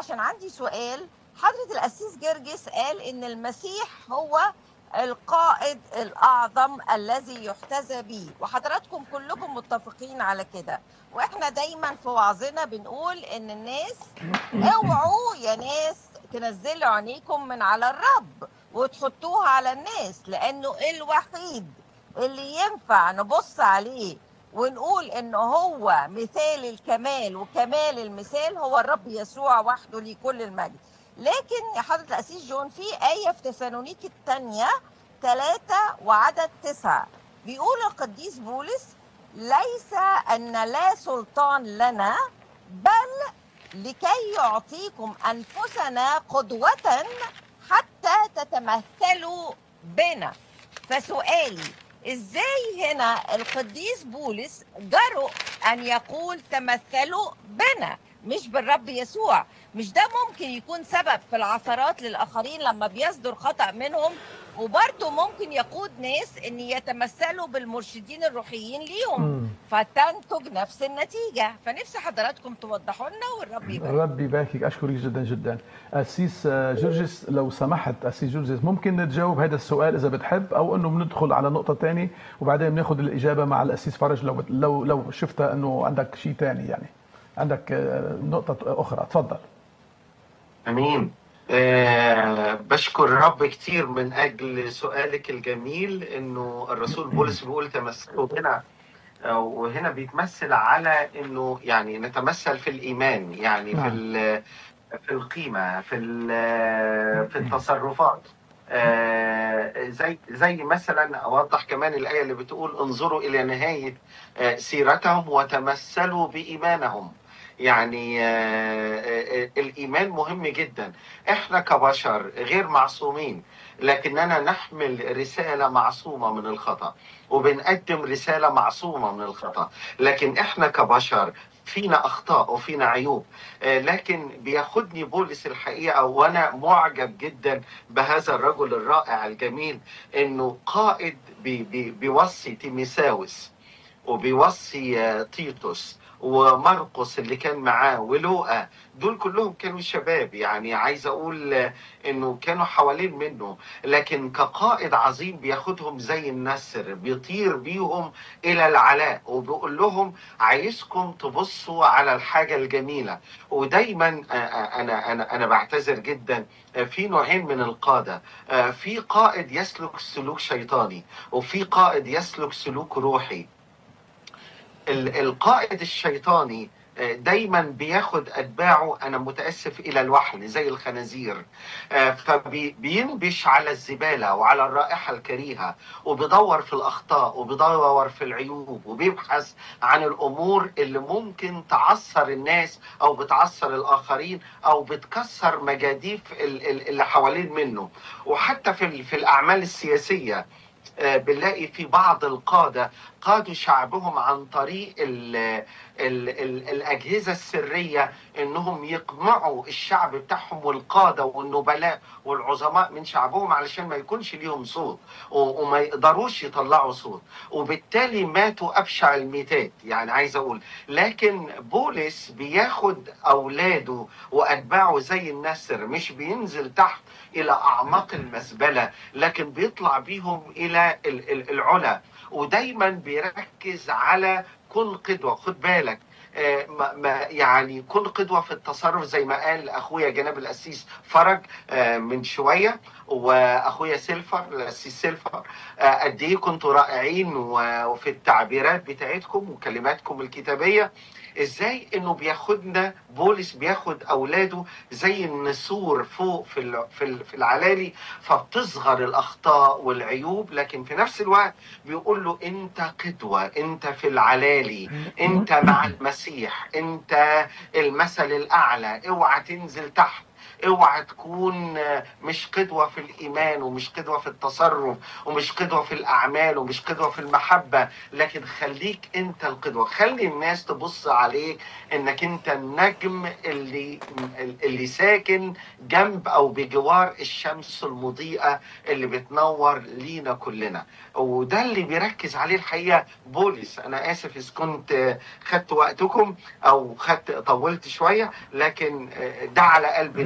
عشان عندي سؤال حضرة القسيس جرجس قال إن المسيح هو القائد الأعظم الذي يحتذى به وحضراتكم كلكم متفقين على كده وإحنا دايما في وعظنا بنقول إن الناس اوعوا يا ناس تنزلوا عينيكم من على الرب وتحطوها على الناس لأنه الوحيد اللي ينفع نبص عليه ونقول ان هو مثال الكمال وكمال المثال هو الرب يسوع وحده ليه كل المجد لكن يا حضرة الأسيس جون في آية في تسالونيك الثانية ثلاثة وعدد تسعة بيقول القديس بولس ليس أن لا سلطان لنا بل لكي يعطيكم أنفسنا قدوة حتى تتمثلوا بنا فسؤالي ازاي هنا القديس بولس جرؤ ان يقول تمثلوا بنا مش بالرب يسوع مش ده ممكن يكون سبب في العثرات للاخرين لما بيصدر خطا منهم وبرضه ممكن يقود ناس ان يتمثلوا بالمرشدين الروحيين ليهم مم. فتنتج نفس النتيجه فنفسي حضراتكم توضحوا لنا والرب يبارك ربي يباركك اشكرك جدا جدا اسيس آه، جورجس لو سمحت اسيس جورجس ممكن نتجاوب هذا السؤال اذا بتحب او انه بندخل على نقطه ثانيه وبعدين بناخذ الاجابه مع الاسيس فرج لو بت- لو لو شفتها انه عندك شيء ثاني يعني عندك آه، نقطه اخرى تفضل امين آه بشكر الرب كتير من اجل سؤالك الجميل انه الرسول بولس بيقول تمثلوا بنا آه، وهنا بيتمثل على انه يعني نتمثل في الايمان يعني في نعم. ال- في القيمه في ال- في التصرفات آه، زي زي مثلا اوضح كمان الايه اللي بتقول انظروا الى نهايه آه، سيرتهم وتمثلوا بايمانهم يعني آه، آه، آه، الايمان مهم جدا احنا كبشر غير معصومين لكننا نحمل رساله معصومه من الخطا وبنقدم رساله معصومه من الخطا لكن احنا كبشر فينا اخطاء وفينا عيوب آه، لكن بياخدني بولس الحقيقه وانا معجب جدا بهذا الرجل الرائع الجميل انه قائد بي بي بيوصي تيميساوس وبيوصي آه، تيتوس ومرقس اللي كان معاه ولوقا دول كلهم كانوا شباب يعني عايز اقول آه، انه كانوا حوالين منه لكن كقائد عظيم بياخدهم زي النسر بيطير بيهم الى العلاء وبيقول لهم عايزكم تبصوا على الحاجه الجميله ودايما آه، آه، انا انا انا بعتذر جدا آه، في نوعين من القاده آه، في قائد يسلك سلوك شيطاني وفي قائد يسلك سلوك روحي ال- القائد الشيطاني آه، دايما بياخد اتباعه انا متاسف الى الوحل زي الخنازير فبينبش على الزباله وعلى الرائحه الكريهه وبيدور في الاخطاء وبيدور في العيوب وبيبحث عن الامور اللي ممكن تعثر الناس او بتعثر الاخرين او بتكسر مجاديف ال- ال- اللي حوالين منه وحتى في ال- في الاعمال السياسيه آه، بنلاقي في بعض القادة قادوا شعبهم عن طريق ال ال ال الأجهزة السرية إنهم يقمعوا الشعب بتاعهم والقادة والنبلاء والعظماء من شعبهم علشان ما يكونش ليهم صوت و- وما يقدروش يطلعوا صوت وبالتالي ماتوا أبشع الميتات يعني عايز أقول لكن بولس بياخد أولاده وأتباعه زي النسر مش بينزل تحت إلى أعماق المزبلة لكن بيطلع بيهم الى ال- ال- العلا ودايما بيركز على كن قدوه خد بالك آه، ما ما يعني كن قدوه في التصرف زي ما قال اخويا جناب القسيس فرج آه، من شويه واخويا سيلفر القسيس سيلفر آه، قد ايه كنتوا رائعين و- وفي التعبيرات بتاعتكم وكلماتكم الكتابيه ازاي انه بياخدنا بولس بياخد اولاده زي النسور فوق في ال- في ال- في العلالي فبتصغر الاخطاء والعيوب لكن في نفس الوقت بيقول له انت قدوه انت في العلالي انت مع المسيح انت المثل الاعلى اوعى تنزل تحت اوعى تكون آه، مش قدوة في الإيمان ومش قدوة في التصرف ومش قدوة في الأعمال ومش قدوة في المحبة لكن خليك أنت القدوة خلي الناس تبص عليك إنك أنت النجم اللي اللي ساكن جنب أو بجوار الشمس المضيئة اللي بتنور لينا كلنا وده اللي بيركز عليه الحقيقة بولس أنا آسف إذا كنت آه، خدت وقتكم أو خدت طولت شوية لكن آه، ده على قلبي